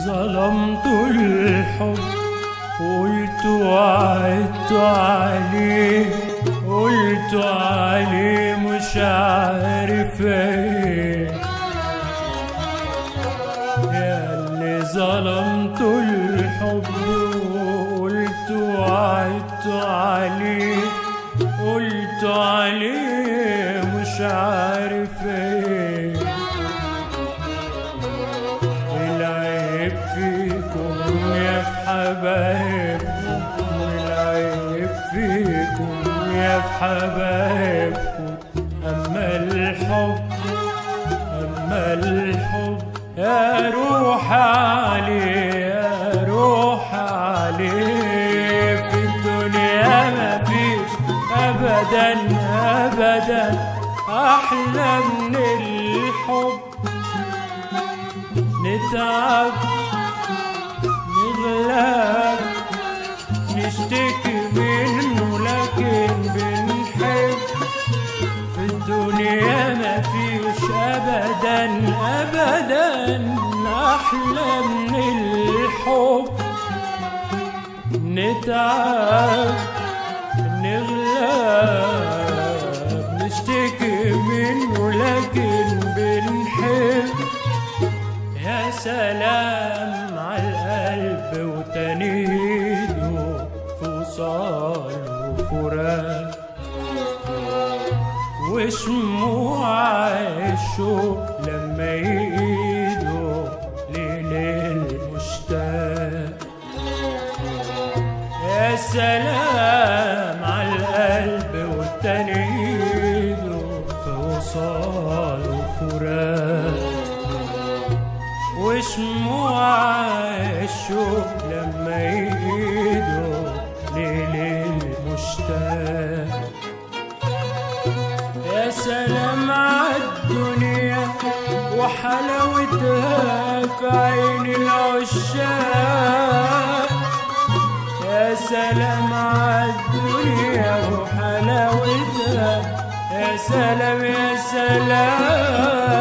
ظلمت الحب قلت وعدت عليه قلت عليه مش عارف ايه يا اللي ظلمت الحب قلت وعدت عليه قلت عليه مش عارف ايه العيب فيكم يا حبايبكم العيب فيكم يا حبايبكم أما الحب أما الحب يا روح عليه يا روح عليه في الدنيا ما فيش أبدا أبدا أحلى من الحب نتعب نغلب نشتكي منه لكن بنحب في الدنيا ما فيش ابدا ابدا احلى من الحب نتعب نغلب نشتكي منه لكن بنحب يا سلام على القلب وتنيده فصال وفراق وشموع الشوق لما يقيدوا ليل المشتاق يا سلام على القلب والتنيده فوصال وفراق وشموع الشوق لما يقيدوا ليل المشتاق يا سلام عالدنيا وحلاوتها في عين العشاق يا سلام عالدنيا وحلاوتها يا سلام يا سلام